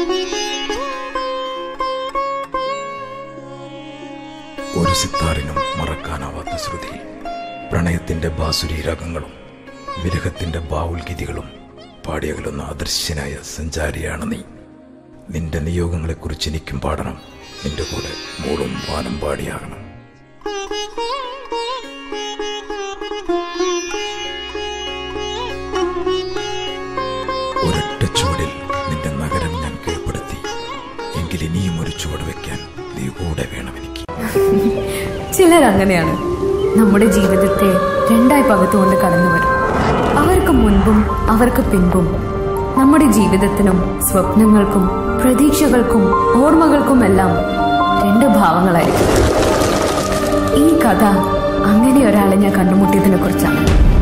ഒരു സിത്താറിനും മറക്കാനാവാത്ത ശ്രുതി പ്രണയത്തിന്റെ ബാസുരി രാഗങ്ങളും വിരഹത്തിന്റെ ബാവുൽഗീതികളും പാടിയകലുന്ന അദൃശ്യനായ സഞ്ചാരിയാണ് നീ നിന്റെ നിയോഗങ്ങളെക്കുറിച്ച് എനിക്കും പാടണം നിന്റെ കൂടെ മൂളും വാനം പാടിയാകണം ഒരൊറ്റ ചുവടിൽ നിന്റെ നഗരം ഞാൻ കീഴ്പ്പെടുത്തി എങ്കിൽ ഇനിയും ഒരു ചുവട് വെക്കാൻ നീ കൂടെ വേണം എനിക്ക് ചിലർ അങ്ങനെയാണ് നമ്മുടെ ജീവിതത്തെ രണ്ടായി പകുത്തുകൊണ്ട് കടന്നു വരും അവർക്ക് മുൻപും അവർക്ക് പിൻപും നമ്മുടെ ജീവിതത്തിനും സ്വപ്നങ്ങൾക്കും പ്രതീക്ഷകൾക്കും ഓർമ്മകൾക്കുമെല്ലാം രണ്ട് ഭാവങ്ങളായിരിക്കും ഈ കഥ അങ്ങനെ ഒരാളെ ഞാൻ കണ്ടുമുട്ടിയതിനെ കുറിച്ചാണ്